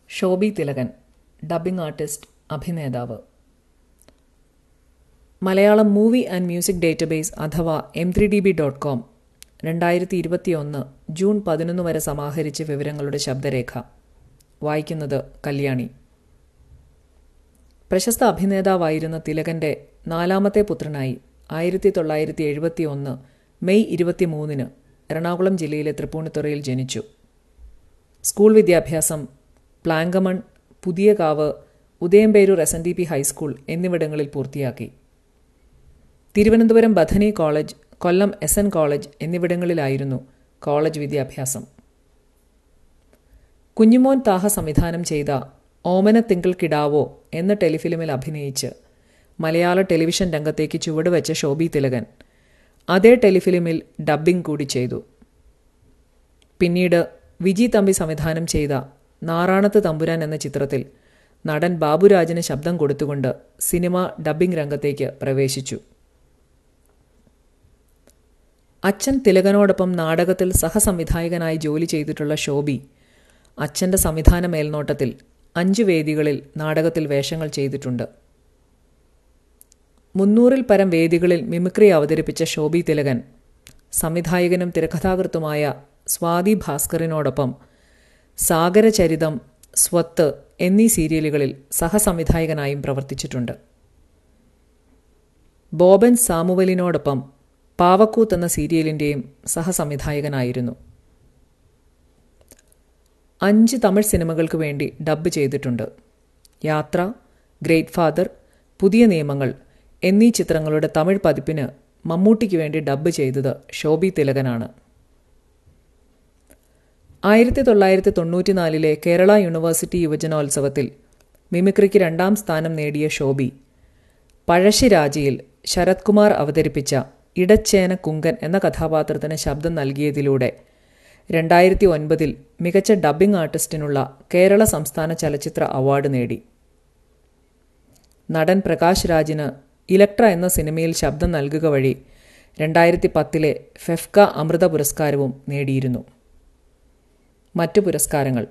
Shobi Thilakan dubbing artist അഭിനേതാവ് Malayalam movie and music database അഥവാ M three D B dot com രണ്ടായിരത്തി ഇരുപത്തിയൊന്ന് ജൂൺ പതിനൊന്ന് വരെ സമാഹരിച്ച വിവരങ്ങളുടെ ശബ്ദരേഖ വായിക്കുന്നത് കല്യാണി പ്രശസ്ത അഭിനേതാവായിരുന്ന തിലകന്റെ നാലാമത്തെ പുത്രനായി ആയിരത്തി തൊള്ളായിരത്തി എഴുപത്തി ഒന്ന് മെയ് ഇരുപത്തിമൂന്നിന് എറണാകുളം ജില്ലയിലെ തൃപ്പൂണിത്തുറയിൽ ജനിച്ചു സ്കൂൾ വിദ്യാഭ്യാസം Plankamon Puthiyakavu Udayamperoor S N D P high school എന്നിവിടങ്ങളിൽ പൂർത്തിയാക്കി Thiruvananthapuram Bethany college Kollam S N college എന്നിവിടങ്ങളിലായിരുന്നു കോളേജ് വിദ്യാഭ്യാസം കുഞ്ഞുമോൻ താഹ സംവിധാനം ചെയ്ത ഓമന തിങ്കൾ കിടാവോ എന്ന ടെലിഫിലിമിൽ അഭിനയിച്ച് മലയാള ടെലിവിഷൻ രംഗത്തേക്ക് ചുവടുവെച്ച ശോഭി തിലകൻ അതേ ടെലിഫിലിമിൽ ഡബ്ബിംഗ് കൂടി ചെയ്തു പിന്നീട് വിജി തമ്പി സംവിധാനം ചെയ്ത നാറാണത്ത് തമ്പുരാൻ എന്ന ചിത്രത്തിൽ നടൻ ബാബുരാജിന് ശബ്ദം കൊടുത്തുകൊണ്ട് സിനിമ ഡബ്ബിംഗ് രംഗത്തേക്ക് പ്രവേശിച്ചു അച്ഛൻ തിലകനോടൊപ്പം നാടകത്തിൽ സഹസംവിധായകനായി ജോലി ചെയ്തിട്ടുള്ള ശോഭി അച്ഛൻ്റെ സംവിധാന മേൽനോട്ടത്തിൽ അഞ്ച് വേദികളിൽ നാടകത്തിൽ വേഷങ്ങൾ ചെയ്തിട്ടുണ്ട് മുന്നൂറിൽ പരം വേദികളിൽ മിമിക്രി അവതരിപ്പിച്ച ശോഭി തിലകൻ സംവിധായകനും തിരക്കഥാകൃത്തുമായ സ്വാതി ഭാസ്കറിനോടൊപ്പം സാഗരചരിതം സ്വത്ത് എന്നീ സീരിയലുകളിൽ സഹസംവിധായകനായും പ്രവർത്തിച്ചിട്ടുണ്ട് ബോബൻ സാമുവലിനോടൊപ്പം പാവക്കൂത്ത് എന്ന സീരിയലിൻ്റെയും സഹസംവിധായകനായിരുന്നു അഞ്ച് തമിഴ് സിനിമകൾക്ക് വേണ്ടി ഡബ്ബ് ചെയ്തിട്ടുണ്ട് യാത്ര ഗ്രേറ്റ് ഫാദർ പുതിയ നിയമങ്ങൾ എന്നീ ചിത്രങ്ങളുടെ തമിഴ് പതിപ്പിന് മമ്മൂട്ടിക്ക് വേണ്ടി ഡബ്ബ് ചെയ്തത് ശോഭി തിലകനാണ് ആയിരത്തി തൊള്ളായിരത്തി തൊണ്ണൂറ്റിനാലിലെ കേരള യൂണിവേഴ്സിറ്റി യുവജനോത്സവത്തിൽ മിമിക്രിക്ക് രണ്ടാം സ്ഥാനം നേടിയ ശോഭി പഴശ്ശിരാജയിൽ ശരത് കുമാർ അവതരിപ്പിച്ച ഇടച്ചേന കുങ്കൻ എന്ന കഥാപാത്രത്തിന് ശബ്ദം നൽകിയതിലൂടെ രണ്ടായിരത്തി ഒൻപതിൽ മികച്ച ഡബ്ബിംഗ് ആർട്ടിസ്റ്റിനുള്ള കേരള സംസ്ഥാന ചലച്ചിത്ര അവാർഡ് നേടി നടൻ പ്രകാശ് രാജിന് ഇലക്ട്ര എന്ന സിനിമയിൽ ശബ്ദം നൽകുക വഴി രണ്ടായിരത്തി പത്തിലെ ഫെഫ്ക അമൃത പുരസ്കാരവും നേടിയിരുന്നു മറ്റു പുരസ്കാരങ്ങൾ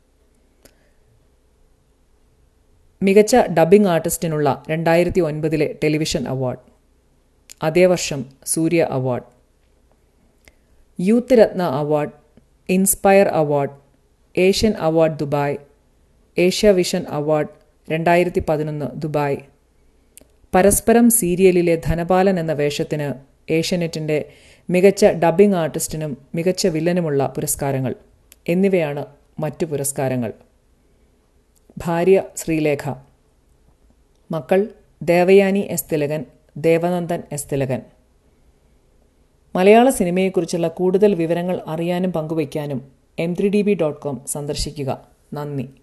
മികച്ച ഡബ്ബിംഗ് ആർട്ടിസ്റ്റിനുള്ള രണ്ടായിരത്തി ഒൻപതിലെ ടെലിവിഷൻ അവാർഡ് അതേ വർഷം Surya award youth Ratna award inspire award Asian award Dubai Asia vision award രണ്ടായിരത്തി പതിനൊന്ന് ദുബായ് പരസ്പരം സീരിയലിലെ ധനപാലൻ എന്ന വേഷത്തിന് ഏഷ്യനെറ്റിൻ്റെ മികച്ച ഡബ്ബിംഗ് ആർട്ടിസ്റ്റിനും മികച്ച വില്ലനുമുള്ള പുരസ്കാരങ്ങൾ എന്നിവയാണ് മറ്റു പുരസ്കാരങ്ങൾ ഭാര്യ ശ്രീലേഖ മക്കൾ ദേവയാനി എസ് തിലകൻ ദേവനന്ദൻ എസ് തിലകൻ മലയാള സിനിമയെക്കുറിച്ചുള്ള കൂടുതൽ വിവരങ്ങൾ അറിയാനും പങ്കുവയ്ക്കാനും M three D B dot com സന്ദർശിക്കുക നന്ദി